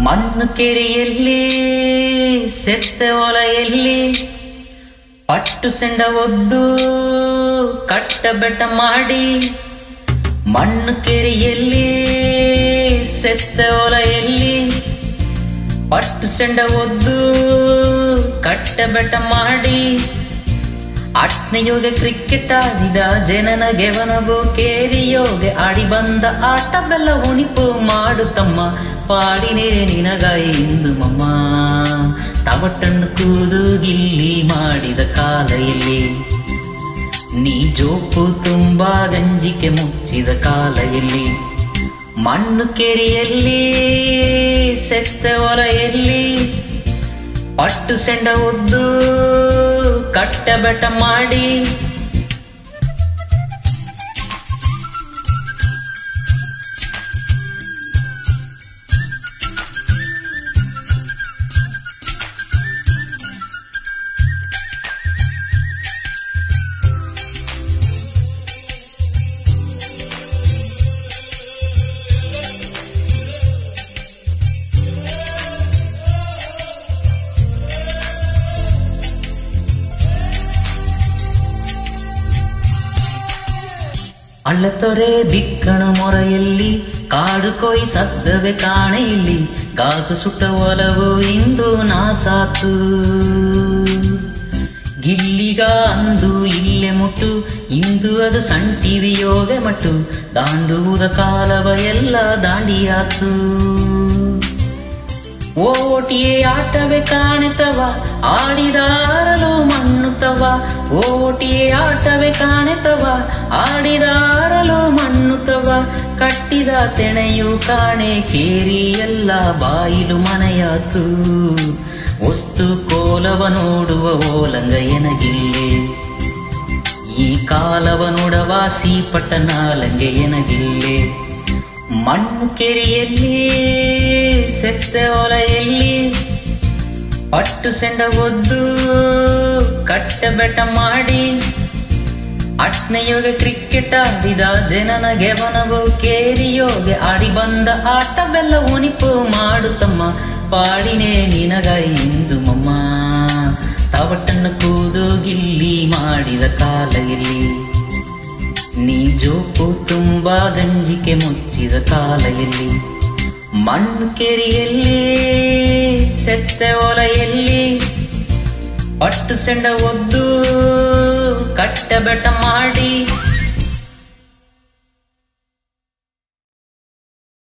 ಮಣ್ಣು ಕೆರೆಯಲ್ಲಿ ಸೆತ್ತೆ ಒಲೆಯಲ್ಲಿ ಪಟ್ಟು ಸೆಂಡ ಒದ್ದು ಕಟ್ಟ ಬೆಟ್ಟ ಮಾಡಿ ಮಣ್ಣು ಕೆರೆಯಲ್ಲಿ ಸೆತ್ತೆ ಒಲೆಯಲ್ಲಿ ಪಟ್ಟು ಸೆಂಡ ಒದ್ದು ಕಟ್ಟ ಬೆಟ್ಟ ಮಾಡಿ ಆಟ್ನ ಯೋಗ ಕ್ರಿಕೆಟ್ ಆಡಿದ ಜನನ ಗೆವನವು ಕೇರಿ ಯೋಗ ಆಡಿ ಬಂದ ಆಟ ಬೆಲ್ಲ ಉಣಿಪು ಮಾಡು ತಮ್ಮ ಪಾಡಿನೇ ನಿನಗ ಇಂದು ಮಮ್ಮ ತವಟನ್ನು ಕೂದು ಗಿಲ್ಲಿ ಮಾಡಿದ ಕಾಲ ಎಲ್ಲಿ ನೀ ಜೋಪು ತುಂಬಾ ಗಂಜಿಕೆ ಮುಚ್ಚಿದ ಕಾಲ ಎಲ್ಲಿ ಮಣ್ಣು ಕೆರೆಯಲ್ಲಿ ಸೆತ್ತ ಹೊಲೆಯಲ್ಲಿ ಪಟ್ಟು ಸೆಂಡ ಉದ್ದು ಕಟ್ಟ ಬೆಟ್ಟ ಮಾಡಿ ಅಳ್ಳತೊರೆ ಬಿಕ್ಕಣ ಮೊರೆಯಲ್ಲಿ ಕಾಡು ಕೊಯ್ ಸದ್ದವೆ ಕಾಣೆ ಇಲ್ಲಿ ಗಾಸು ಸುಟ್ಟ ಒಲವು ಇಂದು ನಾಸಾತು ಗಿಲ್ಲಿಗ ಅಂದು ಇಲ್ಲೇ ಮುಟ್ಟು ಇಂದು ಅದು ಸಂಟಿವಿ ಯೋಗ ಮಟ್ಟು ದಾಂಡುವುದ ಕಾಲವ ಎಲ್ಲ ದಾಂಡಿಯಾತು ಓಟಿಯೇ ಆಟವೇ ಕಾಣುತ್ತವ ಆಡಿದಾರಲು ಮಣ್ಣುತ್ತವ ಓಟಿಯೇ ಆಟವೇ ಕಾಣುತ್ತವ ಆಡಿದಾರಲು ಮಣ್ಣುತ್ತವ ಕಟ್ಟಿದ ತೆಣೆಯು ಕಾಣೆ ಕೇರಿ ಎಲ್ಲ ಬಾಯಿಲು ಮನೆಯಾತು ವಸ್ತು ಕೋಲವ ನೋಡುವ ಓಲಂಗ ಎನಗಿಲ್ಲೆ ಈ ಕಾಲವ ನೋಡವ ಸೀಪಟ್ಟ ನಾಲಂಗೆ ಎನಗಿಲ್ಲೆ ಮಣ್ಣು ಕೆರೆಯಲ್ಲಿ ಸೆತ್ತ ಹೊಲೆಯಲ್ಲಿ ಪಟ್ಟು ಸೆಂಡ ಒದ್ದು ಕಟ್ಟ ಬೆಟ್ಟ ಮಾಡಿ ಅಟ್ನ ಯೋಗ ಕ್ರಿಕೆಟ್ ಆಡಿದ ಜನನ ಗೆವನವು ಕೇರಿ ಯೋಗ ಆಡಿ ಬಂದ ಆಟ ಬೆಲ್ಲ ಉಣಿಪು ಮಾಡು ತಮ್ಮ ಪಾಡಿನೇ ನಿನಗ ಇಂದು ಮಮ್ಮ ತವಟನ್ನು ಕೂದು ಗಿಲ್ಲಿ ಮಾಡಿದ ಕಾಲ ಇಲ್ಲಿ ನೀ ಜೋಪು ತುಂಬಾ ಗಂಜಿಕೆ ಮುಚ್ಚಿದ ಕಾಲ ಎಲ್ಲಿ ಮಣ್ಣು ಕೆರೆಯಲ್ಲಿ ಸೆತ್ತ ಒಲೆಯಲ್ಲಿ ಪಟ್ಟು ಸೆಂಡ ಒದ್ದು ಕಟ್ಟ ಬೆಟ್ಟ ಮಾಡಿ